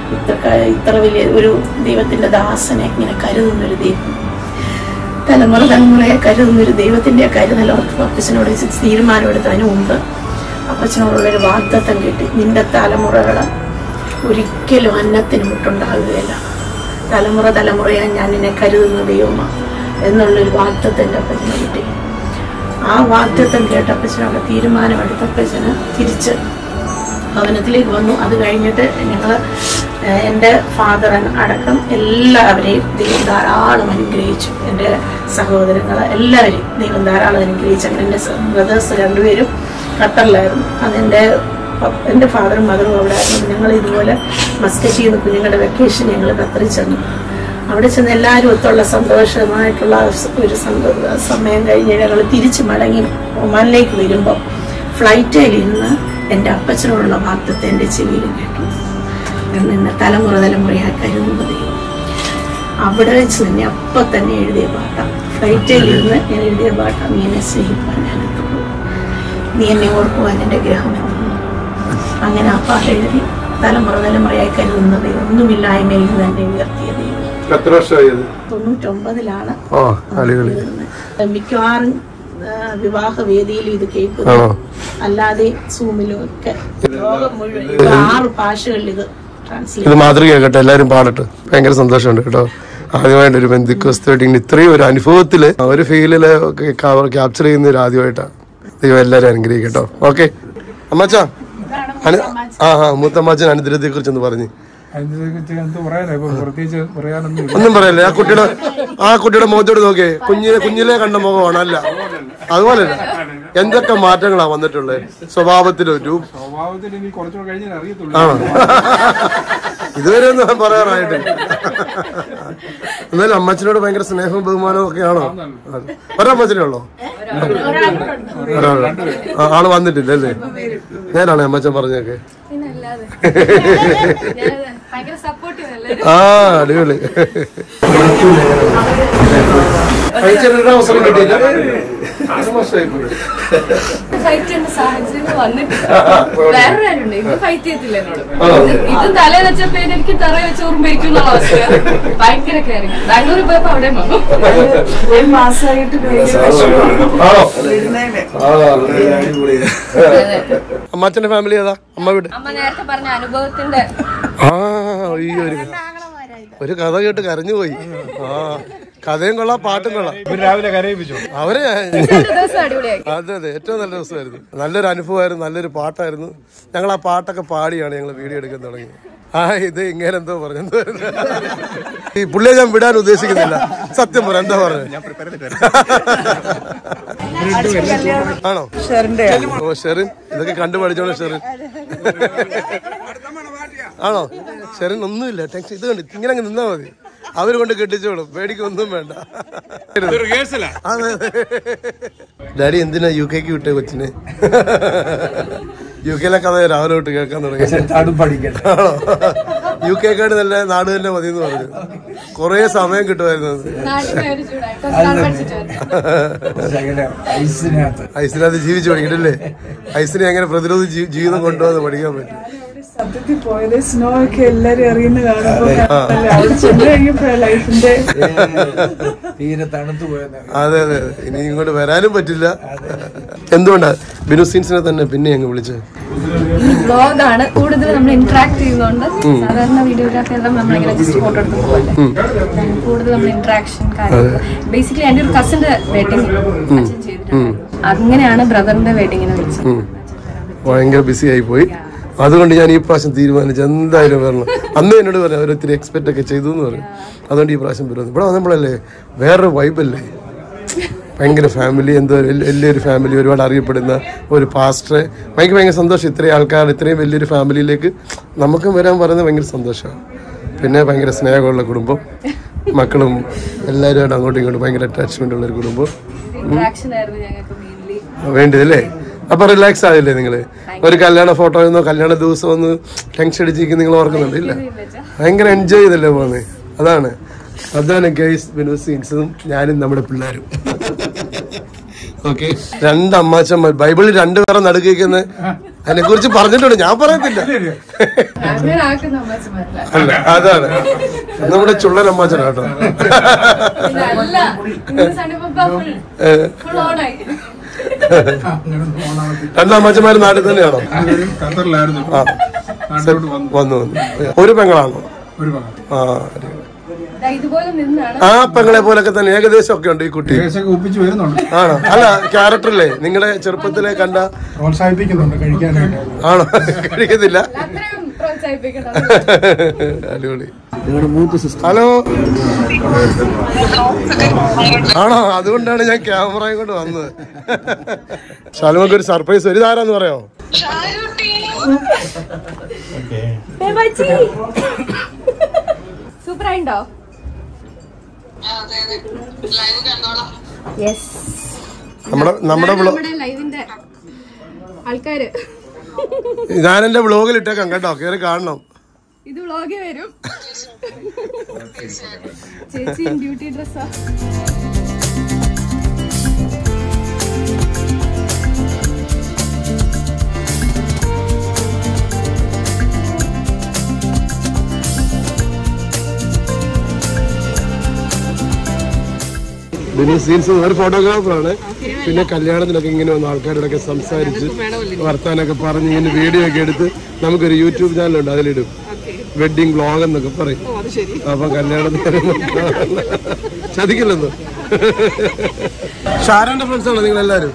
ഇത്ര ക- ഇത്ര വലിയ ഒരു ദൈവത്തിന്റെ ദാസനെ ഇങ്ങനെ കരുതുന്ന ഒരു ദൈവം തലമുറ തലമുറയെ കരുതുന്ന ഒരു ദൈവത്തിന്റെ കരുതൽ ഓർത്ത് അപ്പച്ചനോട് തീരുമാനമെടുത്തതിന് മുമ്പ് അപ്പച്ചനോടുള്ളൊരു വാഗ്ദത്തം കിട്ടി നിന്റെ തലമുറകൾ ഒരിക്കലും അന്നത്തിന് മുട്ടുണ്ടാകുകയില്ല തലമുറ തലമുറയായി ഞാൻ നിന്നെ കരുതുന്ന ദൈവമാണ് എന്നുള്ളൊരു വാഗ്ദത്തം എൻ്റെ അപ്പച്ചന് കിട്ടി ആ വാഗ്ദത്തം കേട്ടപ്പച്ചനോട് തീരുമാനമെടുത്തപ്പച്ചന് തിരിച്ച് ഭവനത്തിലേക്ക് വന്നു അത് കഴിഞ്ഞിട്ട് ഞങ്ങൾ എൻ്റെ ഫാദർ അടക്കം എല്ലാവരെയും ദൈവം ധാരാളം അനുഗ്രഹിച്ചു എൻ്റെ സഹോദരങ്ങൾ എല്ലാവരെയും ദൈവം ധാരാളം അനുഗ്രഹിച്ചു അങ്ങനെ എൻ്റെ ബ്രദേഴ്സ് രണ്ടുപേരും ഖത്തറിലായിരുന്നു അതെൻ്റെ പപ്പ- എൻ്റെ ഫാദറും മദറും അവിടെ ആയിരുന്നു ഞങ്ങൾ ഇതുപോലെ മസ്കറ്റിൽ നിന്ന് കുഞ്ഞുങ്ങളുടെ വെക്കേഷൻ ഞങ്ങൾ ഖത്തറിൽ ചെന്നു അവിടെ ചെന്ന് എല്ലാവരും ഒത്തുള്ള സന്തോഷമായിട്ടുള്ള ഒരു സന്തോ- സമയം കഴിഞ്ഞ് ഞങ്ങൾ തിരിച്ച് മടങ്ങി ഒമാനിലേക്ക് വരുമ്പോൾ ഫ്ലൈറ്റിൽ ഇരുന്ന് എൻ്റെ അപ്പച്ചനോടുള്ള വാർത്തത്തെ എൻ്റെ ചെവിയിൽ കേട്ടു കാരണം എന്നെ തലമുറ തലമുറയായി കരുതുന്ന ദൈവം അവിടെ വെച്ച് തന്നെ അപ്പം തന്നെ എഴുതിയ പാട്ടാണ് ഫ്ലൈറ്റിൽ ഇരുന്ന് ഞാൻ എഴുതിയ പാട്ടാണ് നീ എന്നെ സ്നേഹിപ്പാൻ ഞാൻ എത്തുള്ളൂ നീ എന്നെ ഓർക്കുവാൻ എൻ്റെ ഗ്രഹം എത്തുന്നു അങ്ങനെ ആ പാട്ട് എഴുതി തലമുറ തലമുറയായി കരുതുന്ന ദൈവം ഒന്നുമില്ലായ്മയിൽ നിന്ന് എന്നെ ഉയർത്തിയ ദൈവം എത്ര വർഷമായത് തൊണ്ണൂറ്റൊമ്പതിലാണ് ആ അടിപൊളി മിക്കവാറും ആ, വിവാഹ വേദിയിലും ഇത് കേൾക്കുന്നു ആണോ അല്ലാതെ സൂമിലും ഒക്കെ ലോകം മുഴുവൻ ഇപ്പൊ ആറ് ഭാഷകളിൽ ഇത് ട്രാൻസ്ലേറ്റ് ഇത് മാതൃകയാകട്ടെ എല്ലാവരും പാടട്ടെ ഭയങ്കര സന്തോഷമുണ്ട് കേട്ടോ ആദ്യമായിട്ട് ഒരു ബന്ധുക്കോസ് വെഡിങ് ഇത്രയും ഒരു അനുഭവത്തില് ആ ഒരു ഫീലില് ക്യാപ്ചർ ചെയ്യുന്ന ഒരു ആദ്യമായിട്ടാണ് ദൈവം എല്ലാവരും അനുഗ്രഹിക്കട്ടോ ഓക്കെ അമ്മച്ചാ അനു- ആ ആ മൂത്തമ്മാച്ചൻ അനുദ്രത്തെ കുറിച്ച് ഒന്ന് പറഞ്ഞു എന്ത് പറയാനാ ഇപ്പൊ പ്രത്യേകിച്ച് പറയാനൊന്നും ഇല്ല. ഒന്നും പറയല്ലേ ആ കുട്ടിയുടെ ആ കുട്ടിയുടെ മുഖത്തോട് നോക്കിയേ കുഞ്ഞിലെ കുഞ്ഞിലെ കണ്ട മുഖമാണ് അല്ല അതുപോലല്ല എന്തൊക്കെ മാറ്റങ്ങളാ വന്നിട്ടുള്ളത് സ്വഭാവത്തിലും രൂപ സ്വഭാവത്തിൽ ഇനി കുറച്ചുകൂടെ കഴിഞ്ഞാൽ അറിയത്തുള്ളൂ ആണോ ഇതുവരെ ഒന്നും ഞാൻ പറയാറായിട്ടില്ല എന്നാലും അമ്മച്ചനോട് ഭയങ്കര സ്നേഹവും ബഹുമാനവും ഒക്കെയാണോ അതെ. ഒരമ്മച്ചനേ ഉള്ളോ ഒരാള്. ആ, ആള് വന്നിട്ടില്ല അല്ലേ ഞാനാണ് അമ്മച്ചൻ പറഞ്ഞൊക്കെ പിന്നെ അല്ലാതെ ഞാനത് ഭയങ്കര സപ്പോർട്ടീവ് അല്ലേ ആ അടിപൊളി കഴിച്ചിട്ട് അവസരം കിട്ടിയില്ല ആറ് വർഷമായി പോയി. ഫൈറ്റ് ചെയ്യേണ്ട സാഹചര്യം വന്നിട്ടില്ല വേറൊരു കാര്യമുണ്ട് ഇത് ഫൈറ്റ് ചെയ്യത്തില്ല എന്നോട് ആണോ? ഇത് ഇത് തലേ വെച്ചപ്പോ എനിക്ക് തറ വെച്ച് ഓർമ്മയിരിക്കും എന്നുള്ള അവസ്ഥ ഭയങ്കര കയറിങ് ബാംഗ്ലൂരിൽ പോയപ്പോ അവിടെ വന്നു ഒരു മാസമായിട്ട് ആണോ വരുന്നതിന് ആ അടിപൊളിയാ അമ്മച്ചന്റെ ഫാമിലി ഏതാ അമ്മ വീട് അമ്മ നേരത്തെ പറഞ്ഞ അനുഭവത്തിന്റെ ആ അയ്യോ ഒരു ഒരു കഥ കേട്ട് കരഞ്ഞു പോയി ആ കഥയും കൊള്ളാം പാട്ടും കൊള്ളാം ഇവര് രാവിലെ കരയിപ്പിച്ചു അവരെ ദിവസം അടിപൊളിയായി അതെ അതെ ഏറ്റവും നല്ല ദിവസമായിരുന്നു നല്ലൊരു അനുഭവമായിരുന്നു നല്ലൊരു പാട്ടായിരുന്നു ഞങ്ങൾ ആ പാട്ടൊക്കെ പാടിയാണ് ഞങ്ങൾ വീഡിയോ എടുക്കാൻ തുടങ്ങി ആ ഇത് ഇങ്ങനെ എന്തോ പറഞ്ഞു എന്തോ ഈ പുള്ളിയെ ഞാൻ വിടാൻ ഉദ്ദേശിക്കുന്നില്ല സത്യം പറ എന്താ പറഞ്ഞു ആണോ ഓ ഷെറിൻ ഇതൊക്കെ കണ്ടു പഠിച്ചോളൂ ഷെറിൻ ആണോ ഷെറിൻ ഒന്നുമില്ല ടെൻഷൻ ഇത് കണ്ട് ഇങ്ങനെ അങ്ങ് നിന്നാ മതി അവര് കൊണ്ട് കെട്ടിച്ചോളും പേടിക്കൊന്നും വേണ്ട അതെ ഡാഡി എന്തിനാ യു കെക്ക് വിട്ടേ കൊച്ചിന് യു കെയിലെ കഥ രാവിലെ തൊട്ട് കേൾക്കാൻ തുടങ്ങി അതും പഠിക്കട്ടെ ആണോ യു കെക്കാട് നല്ല നാട് തന്നെ മതി എന്ന് പറഞ്ഞു കൊറേ സമയം കിട്ടുമായിരുന്നു അത്. നാട്ടിലെ ഒരു ചൂടായി കുറച്ച് നാൾ പഠിച്ചിട്ട് വന്നു. ശകല ഐസിനകത്ത് ഐസിനകത്ത് ജീവിച്ചു പഠിക്കണ്ടല്ലേ ഐസിനെ എങ്ങനെ പ്രതിരോധ ജീ- ജീവിതം കൊണ്ടുവന്ന് പഠിക്കാൻ പറ്റും സത്യത്തിൽ പോയത് സ്നോ ഒക്കെ എല്ലാരും അറിയുന്ന കാണുമ്പോ അല്ല, അവിടെ ചെന്ന് കഴിഞ്ഞപ്പോ ലൈഫിന്റെ തീരെ തണുത്തു പോയെന്ന് അതെ അതെ അതെ. ഇനി ഇങ്ങോട്ട് വരാനും പറ്റില്ല എന്തുകൊണ്ടാ ബിനു സീൻസിനെ തന്നെ പിന്നെ അങ്ങ് വിളിച്ചത് ബ്ലോഗാണ് കൂടുതൽ നമ്മൾ ഇന്ററാക്ട് ചെയ്യുന്നതുകൊണ്ട് സാധാരണ വീഡിയോഗ്രാഫി എല്ലാം നമ്മളിങ്ങനെ ജസ്റ്റ് ഫോട്ടോ എടുത്ത് പോലെ കൂടുതൽ നമ്മൾ ഇന്ററാക്ഷൻ കാര്യങ്ങൾ ബേസിക്കലി എൻ്റെ ഒരു കസിന്റെ വെഡിങ് അച്ഛൻ ചെയ്തിട്ടുണ്ട് അങ്ങനെയാണ് ബ്രദറിന്റെ വെഡിങ്ങിനെ വിളിച്ചത് ഭയങ്കര ബിസി ആയി പോയി അതുകൊണ്ട് ഞാൻ ഈ പ്രാവശ്യം തീരുമാനിച്ചു എന്തായാലും വരണം അന്ന് എന്നോട് പറഞ്ഞു അവരൊത്തിരി എക്സ്പെക്ട് ഒക്കെ ചെയ്തു എന്ന് പറഞ്ഞു അതുകൊണ്ട് ഈ പ്രാവശ്യം വരുന്നു ഇവിടെ വന്നപ്പോഴല്ലേ വേറൊരു വൈബല്ലേ ഭയങ്കര ഫാമിലി എന്തോ വലിയ- വലിയൊരു ഫാമിലി ഒരുപാട് അറിയപ്പെടുന്ന ഒരു പാസ്റ്ററെ ഭയങ്കര ഭയങ്കര സന്തോഷം ഇത്രയും ആൾക്കാർ ഇത്രയും വലിയൊരു ഫാമിലിയിലേക്ക് നമുക്കും വരാൻ പറയുന്നത് ഭയങ്കര സന്തോഷമാണ് പിന്നെ ഭയങ്കര സ്നേഹമുള്ള കുടുംബം മക്കളും എല്ലാവരുമായിട്ട് അങ്ങോട്ടും ഇങ്ങോട്ടും ഭയങ്കര അറ്റാച്ച്മെന്റ് ഉള്ള ഒരു കുടുംബം ഇന്ററാക്ഷൻ ആയിരുന്നു ഞങ്ങൾക്ക് മെയിൻലി വേണ്ടതല്ലേ അപ്പൊ റിലാക്സ് ആയില്ലേ നിങ്ങള് ഒരു കല്യാണ ഫോട്ടോ ഒന്നോ കല്യാണ ദിവസം ഒന്ന് ടെൻഷൻ അടിച്ചിരിക്കും നിങ്ങൾ ഓർക്കുന്നുണ്ട് ഇല്ല ഭയങ്കര എൻജോയ് ചെയ്തല്ലേ പോന്നെ അതാണ് അതാണ് ഗൈസ് ബിനു സീൻസും ഞാനും നമ്മുടെ പിള്ളേരും ഓക്കെ രണ്ട് അമ്മാച്ചന്മാർ ബൈബിളിൽ രണ്ടുപേരെ നടുക്കിക്കുന്ന അതിനെ കുറിച്ച് പറഞ്ഞിട്ടുണ്ട് ഞാൻ പറയത്തില്ല അങ്ങനെ ആക്കുന്ന അമ്മച്ചമാരല്ല അല്ല അതാണ് നമ്മുടെ ചുള്ളൻ അമ്മാച്ചനാ കേട്ടോ ഇതല്ല ഇന്ന് സണ്ണി പപ്പ ഫുൾ ഏ, ഫുൾ ഓണായി രണ്ട് അമ്മാച്ചന്മാര് നാട്ടിൽ തന്നെയാണോ ഖത്തറിലായിരുന്നു ആ നാട്ടിലോട്ട് വന്നു വന്നു വന്നു ഒരു പെങ്ങളാണോ ഒരു ഭാഗം ആ അടിപൊളി. ദാ ഇതുപോലെ നിന്നാണ് ആ പെങ്ങളെ പോലൊക്കെ തന്നെ ഏകദേശം ഒക്കെ ഉണ്ട് ഈ കുട്ടി ഏകദേശമൊക്കെ ഒപ്പിച്ച് വരുന്നുണ്ട് ആണോ അല്ല ക്യാരക്ടറല്ലേ നിങ്ങളെ ചെറുപ്പത്തിലെ കണ്ട പ്രോത്സാഹിപ്പിക്കുന്നുണ്ട് കഴിക്കാനായിട്ട് ആണോ കഴിക്കത്തില്ല അത്രയും പ്രോത്സാഹിപ്പിക്കണം അടിപൊളി നിങ്ങളുടെ മൂത്ത സിസ്റ്റർ ഹലോ ആണോ അതുകൊണ്ടാണ് ഞാൻ ക്യാമറയും കൊണ്ട് വന്നത് ഷാലുമൊക്കെ ഒരു സർപ്രൈസ് ഒരു ഇതാരാന്ന് പറയോ സൂപ്പർ ആയിണ്ടോ യെസ് നമ്മുടെ നമ്മുടെ വ്ളോ- നമ്മുടെ ലൈവിന്റെ ആൾക്കാര് ഞാൻ എന്റെ വ്ളോഗിൽ ഇട്ടേക്കാം കേട്ടോ കയറി കാണണം ഇത് വ്ളോഗിൽ വരും ചേച്ചി ഡ്യൂട്ടി ഡ്രസ്സാ ബിനി സീൻസ് ഒരു ഫോട്ടോഗ്രാഫറാണ് പിന്നെ കല്യാണത്തിനൊക്കെ ഇങ്ങനെ വന്ന് ആൾക്കാരോടൊക്കെ സംസാരിച്ച് വർത്താനൊക്കെ പറഞ്ഞ് ഇങ്ങനെ വീഡിയോ ഒക്കെ എടുത്ത് നമുക്കൊരു യൂട്യൂബ് ചാനലുണ്ട് അതിലിടും വെഡിങ് വ്ളോഗ് എന്നൊക്കെ പറയും അപ്പൊ കല്യാണത്തിന് വരുമ്പോ ചതിക്കില്ലെന്നോ ഷാരാന്റെ ഫ്രണ്ട്സ് ആണോ നിങ്ങൾ എല്ലാരും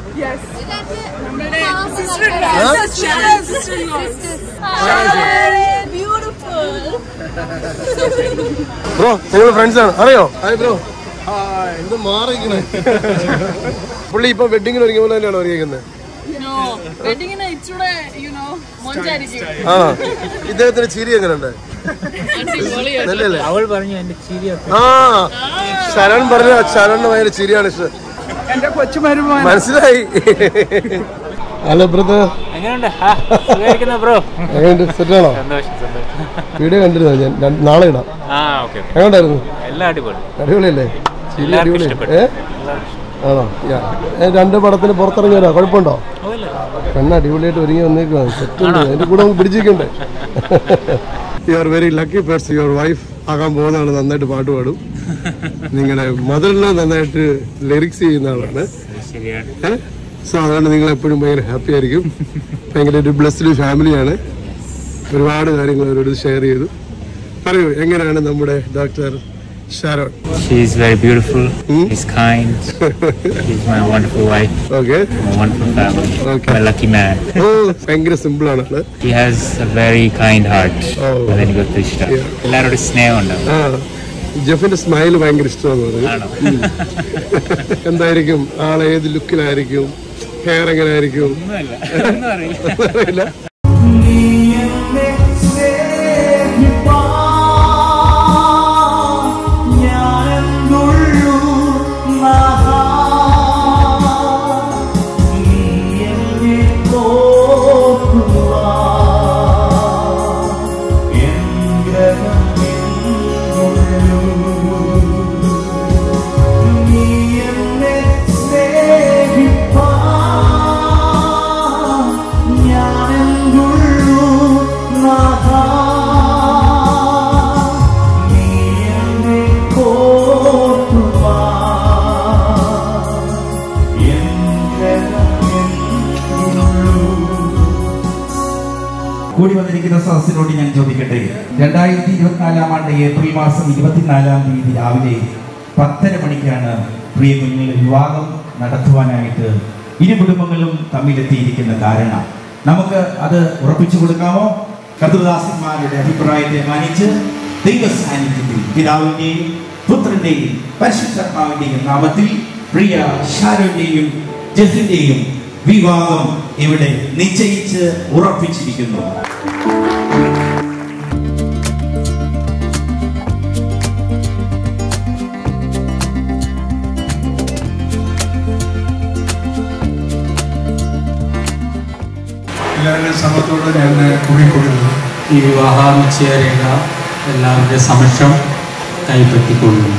ബ്രോ നിങ്ങൾ ഫ്രണ്ട്സ് ആണ് അറിയോ ഹായ് ബ്രോ എന്ത് മാറിക്കണേ പുള്ളി ഇപ്പൊ വെഡിങ്ങിന് ഒരുങ്ങിയ പോലെ തന്നെയാണോ ഒരുങ്ങിക്കുന്നത് വെഡിങ്ങിന് ഇച്ചിരി യുനോ മൊഞ്ചായിരിക്കും ആ ഇദ്ദേഹത്തിന്റെ ചിരി എങ്ങനെയുണ്ട് നല്ലല്ലേ അവൾ പറഞ്ഞു എന്റെ ചിരിയൊക്കെ ആ ശരൺ പറഞ്ഞ ശരണിന് ഭയങ്കര ചിരിയാണ് ഇഷ്ടം എന്റെ കൊച്ചു മരുമോൻ മനസ്സിലായി ഹലോ ബ്രദർ എങ്ങനെയുണ്ട് ആ, സുഖായിരിക്കുന്നോ ബ്രോ എങ്ങനെയുണ്ട് സെറ്റാണോ സന്തോഷം സന്തോഷം വീഡിയോ കണ്ടിരുന്നോ ഞാൻ രണ്ട്- നാളെ ഇടാം ആ ഓക്കെ ഓക്കെ എങ്ങോട്ടായിരുന്നു എല്ലാം അടിപൊളി അടിപൊളിയല്ലേ ചിരി എല്ലാവർക്കും അടിപൊളി ഇഷ്ടപ്പെട്ടു ഏ എല്ലാവർക്കും ഇഷ്ടപ്പെട്ടു. ആണോ യാ. ഏ, രണ്ട് പടത്തിന് പുറത്തിറങ്ങിയവരാ കുഴപ്പമുണ്ടോ ഓ, ഇല്ല. പെണ്ണ് അടിപൊളിയായിട്ട് ഒരുങ്ങി വന്നേക്കുവാണ് സെറ്റ് എന്റെ കൂടെ നമുക്ക് പിടിച്ചിരിക്കണ്ടേ you are very lucky purse your wife ആകാൻ പോകുന്നതാണ് നന്നായിട്ട് പാട്ട് പാടും നിങ്ങളുടെ മദറിനെ നന്നായിട്ട് ലിറിക്സ് ചെയ്യുന്ന ആളാണ് ശരിയാണ് സോ അതുകൊണ്ട് നിങ്ങൾ എപ്പോഴും ഭയങ്കര ഹാപ്പി ആയിരിക്കും ഭയങ്കര ഒരു ബ്ലെസ്ഡ് ഫാമിലിയാണ് ഒരുപാട് കാര്യങ്ങൾ അവരോട് ഷെയർ ചെയ്തു പറയൂ എങ്ങനെയാണ് നമ്മുടെ doctor Sharon She is very beautiful. She's kind. She's my wonderful wife. Okay My wonderful family. Okay. I'm a lucky man. Oh ഭയങ്കര സിമ്പിൾ ആണ് ആള് He has a very kind heart. Oh. അതെനിക്ക് ഒത്തിരി ഇഷ്ടം Yeah. എല്ലാവരോടും സ്നേഹം ഉണ്ടാവും ആ ജെഫിന്റെ സ്മൈൽ ഭയങ്കര ഇഷ്ടമാണെന്ന് പറഞ്ഞു ആണോ എന്തായിരിക്കും ആളെ ഏത് ലുക്കിലായിരിക്കും ഹെയർ എങ്ങനെ ആയിരിക്കും ഒന്നുമില്ല ഒന്നും അറിയില്ല അറിയില്ല കൂടി വന്നിരിക്കുന്ന സദസ്സിനോട് ഞാൻ ചോദിക്കട്ടെ രണ്ടായിരത്തി ഇരുപത്തിനാലാം ആണ്ട് ഏപ്രിൽ മാസം ഇരുപത്തിനാലാം തീയതി രാവിലെ പത്തര മണിക്കാണ് പ്രിയ കുഞ്ഞുങ്ങളുടെ വിവാഹം നടത്തുവാനായിട്ട് ഇരു കുടുംബങ്ങളും തമ്മിലെത്തിയിരിക്കുന്ന കാരണം നമുക്ക് അത് ഉറപ്പിച്ചു കൊടുക്കാമോ കർത്തൃദാസന്മാരുടെ അഭിപ്രായത്തെ മാനിച്ച് ദൈവ സാന്നിധ്യത്തിൽ പിതാവിന്റെയും പുത്രന്റെയും പരിശുദ്ധാത്മാവിന്റെയും നാമത്തിൽ പ്രിയ ഷാരോന്റെയും ജസിന്റെയും വിവാഹം ഇവിടെ നിശ്ചയിച്ച് ഉറപ്പിച്ചിരിക്കുന്നു എല്ലാവരുടെയും സമത്തോടെ ഞാൻ കുറിക്കൊടുക്കുന്നു ഈ വിവാഹ നിശ്ചയരേഖ എല്ലാവരുടെ സമക്ഷം കൈപ്പറ്റിക്കൊള്ളുന്നു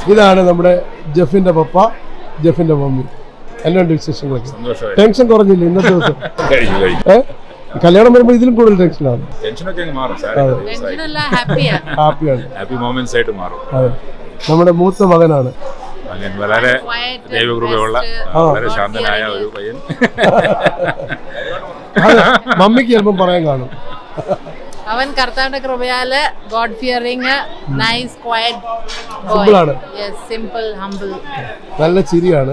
ഇതാണ് നമ്മുടെ ജെഫിന്റെ പപ്പ ജെഫിന്റെ മമ്മി എന്നുണ്ട് വിശേഷങ്ങളൊക്കെ സന്തോഷമായി. ടെൻഷൻ കുറഞ്ഞില്ല ഇന്നത്തെ ദിവസം കഴിഞ്ഞു, കഴിഞ്ഞു. ഏ കല്യാണം വരുമ്പോൾ ഇതിലും കൂടുതൽ ടെൻഷനാണ് ടെൻഷനൊക്കെ അങ്ങ് മാറും അതെ. ഹാപ്പിയാണ് ഹാപ്പി മൊമെന്റ്സ് ആയിട്ട് മാറും അതെ നമ്മുടെ മൂത്ത മകനാണ് അങ്ങനെ വളരെ ദൈവകൃപയുള്ള ആ. വളരെ ശാന്തനായ ഒരു പയ്യൻ അതെ മമ്മിക്ക് ചിലപ്പം പറയാൻ കാണും അവൻ കർത്താവിന്റെ കൃപയാല് God fearing nice quiet Simple ആണ്. സിമ്പിൾ ഹംബിൾ നല്ല ചിരിയാണ്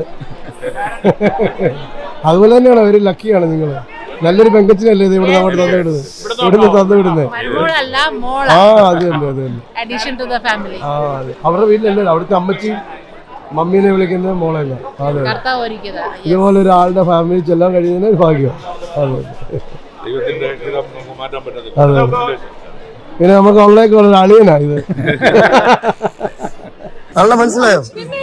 അതുപോലെ തന്നെയാണ് ഒരു ലക്കിയാണ് നിങ്ങൾ നല്ലൊരു പെങ്കച്ചിനല്ലേ ഇത് ഇവിടെ അങ്ങോട്ട് തന്നു വിടുന്നത് ഇവിടുന്ന് തന്നു വിടുന്നത് മരുമോളല്ല മോള ആ അത് തന്നെ അത് തന്നെ അഡീഷൻ ടു ദ ഫാമിലി ആ അതെ അവരുടെ വീട്ടിലല്ലേ അവിടുത്തെ അമ്മച്ചി മമ്മീനെ വിളിക്കുന്നത് മോളല്ല അതെ കർത്താവ് ഒരുക്കിയതാ ഇതുപോലെ ഒരാളുടെ ഫാമിലി ചെല്ലാൻ കഴിയുന്നതിന് ഒരു ഭാഗ്യം അതെ ദൈവത്തിന്റെ ഹിതം നമുക്ക് മാറ്റാൻ പറ്റത്തില്ല അതെ പിന്നെ നമുക്ക് ഉള്ളേക്ക് ഒരു അളിയനാ ഇത് ആളുടെ മനസ്സിലായോ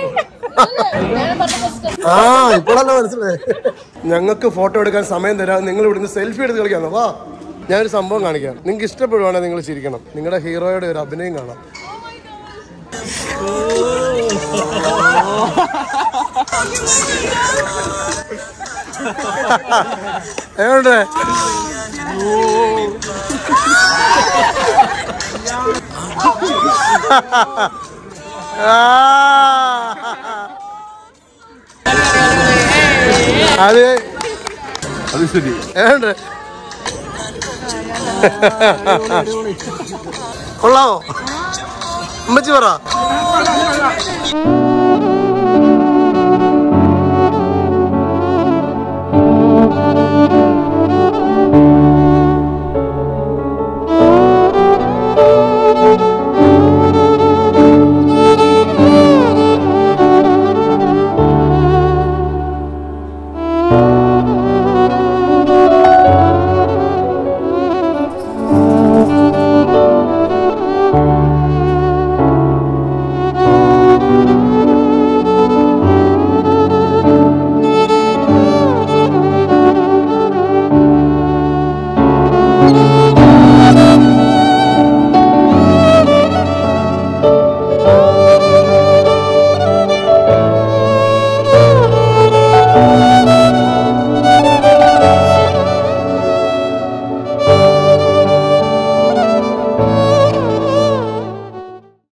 ആ ഇപ്പോഴല്ല മനസ്സിലായി ഞങ്ങൾക്ക് ഫോട്ടോ എടുക്കാൻ സമയം തരാം നിങ്ങൾ ഇവിടുന്ന് സെൽഫി എടുത്ത് കളിക്കാം വാ ഞാനൊരു സംഭവം കാണിക്കാം നിങ്ങൾക്ക് ഇഷ്ടപ്പെടുവാണെങ്കിൽ നിങ്ങൾ ചിരിക്കണം നിങ്ങളുടെ ഹീറോയുടെ ഒരു അഭിനയം കാണാം എവിടെ അത് അത് ശരി ഏണ്ട് കൊള്ളാവോ അമ്മച്ചി പറ